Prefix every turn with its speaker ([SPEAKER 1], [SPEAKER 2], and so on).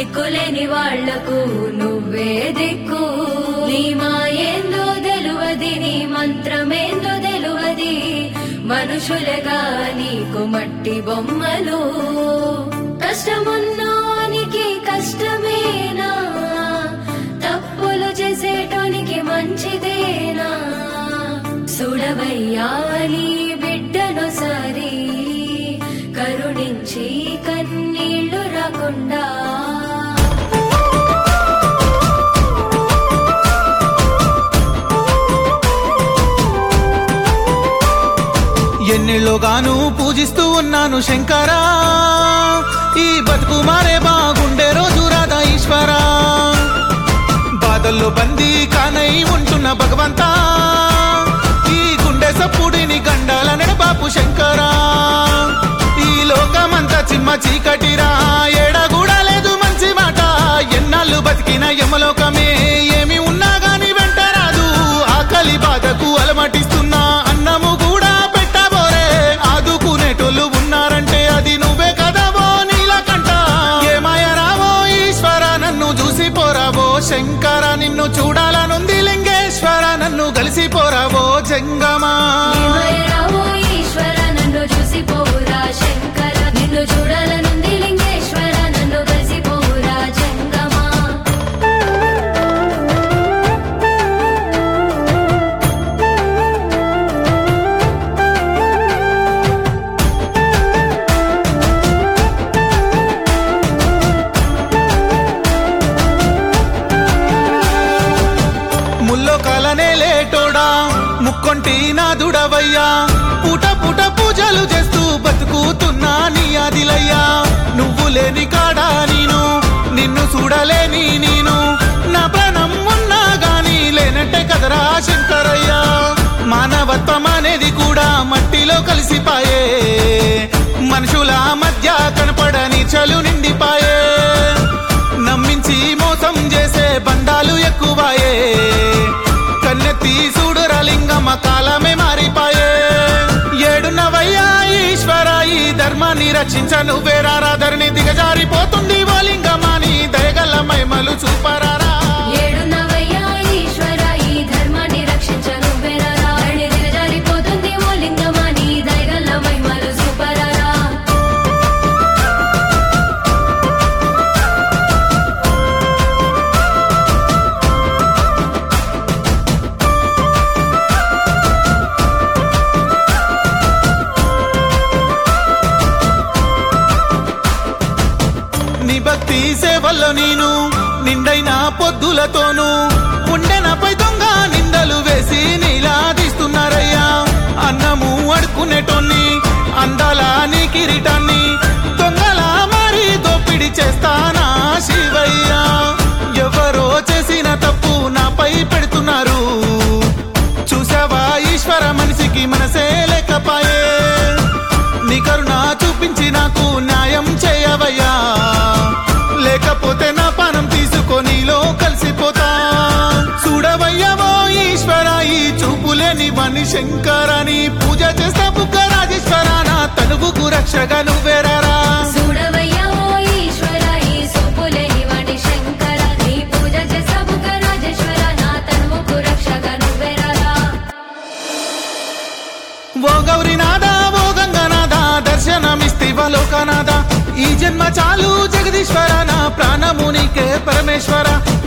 [SPEAKER 1] దిక్కులేని వాళ్లకు నువ్వే దిక్కు నీ మాయేందో తెలువది నీ మంత్రమేందో తెలువది మనుషులుగా నీకు మట్టి బొమ్మలు కష్టమున్నోనికి కష్టమేనా తప్పులు చేసేటోనికి మంచిదేనా సుడవయ్యాలి బిడ్డను సరి కరుణించి కన్నీళ్లు రాకుండా
[SPEAKER 2] ఎన్నిళ్ళోగాను పూజిస్తూ ఉన్నాను శంకరా ఈ బతుకు మారే బాగుండే రోజు రాధా ఈశ్వరా బాధల్లో బందీ కానై ఉంటున్న భగవంతా ఈ గుండె సప్పుడిని గండాల నడబాపు శంకరా ఈ లోకమంతా చిమ్మ చీకటిరా ఏడ కూడా లేదు మంచి మాట ఎన్నాళ్ళు బతికిన యమలోకమే ఏమి ఉన్నా గాని వెంట రాదు ఆకలి బాధకు అలమటిస్తున్నా అన్నము కూడా పెట్టబోరే ఆదుకునేటోళ్ళు ఉన్నారంటే అది నువ్వే కదవో నీలకంట ఏమాయ రావో ఈశ్వర నన్ను చూసి పోరావో శంకర నిన్ను చూడాలనుంది లింగేశ్వర నన్ను కలిసిపోరావో జంగమా
[SPEAKER 1] ఏమయ్యావో ఈశ్వర నన్ను చూసిపోవురా శంకర నిన్ను చూడాలనుంది లింగేశ్వర నన్ను కలిసిపోవురా జంగమా
[SPEAKER 2] ముల్లో కలనే లేటోడా ముక్కొంటి నాదుడవయ్యా పూట పూట పూజలు చేస్తూ బతుకుతున్నా నీ ఆదిలయ్యా నువ్వు లేని కాడా నేను నిన్ను చూడలేని నేను నా ప్రాణం ఉన్నా గాని లేనట్టే కదరా శంకరయ్యా మానవత్వం అనేది కూడా మట్టిలో కలిసిపాయే మనుషుల మధ్య కనపడని చలు నిండిపాయే నమ్మించి మోసం చేసే బంధాలు ఎక్కువాయే కన్నెత్తి చూడురా లింగమ్మ కాలమే మారిపాయే ఏడున్నవయ్యా ఈశ్వర ఈ ధర్మాన్ని రక్షించ నువ్వేరారా ధరణి దిగజారిపోతుంది ఓ లింగమాని దయగల మైమలు చూపరారా
[SPEAKER 1] ఏడున్నవయ్యా ఈశ్వర ఈ ధర్మాన్ని రక్షించను వెరరా ధరణి దిగజారిపోతుంది ఓ లింగమా నీ దయగల మహిమలు సూపరారా
[SPEAKER 2] నీ భక్తి సేవల్లో నేను నిండైన పొద్దులతోనూ ఉండెనపై దొంగ నిందలు వేసి నీలాదిస్తున్నారయ్యా అన్నము అడుకునేటోన్ని అందాల నీ కిరీటాన్ని దొంగలా మారి దోపిడి చేస్తానా శివయ్యా ఎవరో చేసిన తప్పు నాపై పెడుతున్నారు చూసావా ఈశ్వర మనిషికి మనసే లేకపాయే నీ కరుణ చూపించి నాకు న్యాయం చేయవయ్యా లేకపోతే నా పానం తీసుకొనిలో కలిసిపోతా చూడవయ్యవో ఈశ్వర ఈ చూపులేని వని శంకరని పూజ చేస్తా బుగ్గ రాజేశ్వర నా తనువుకు రక్షగా నువ్వేరారా
[SPEAKER 1] చూడవయ్యా ఓ ఈశ్వర ఈ సొప్పులేని వాడి శంకర నీ పూజ చేసావు రాజేశ్వర నా తనువుకు రక్షగా నువ్వెరరా
[SPEAKER 2] ఓ గౌరీనాథ ఓ గంగనాథ దర్శనమిస్తివ లోకనాథ ఈ జన్మ చాలు జగదీశ్వర నా ప్రాణము నీకే పరమేశ్వర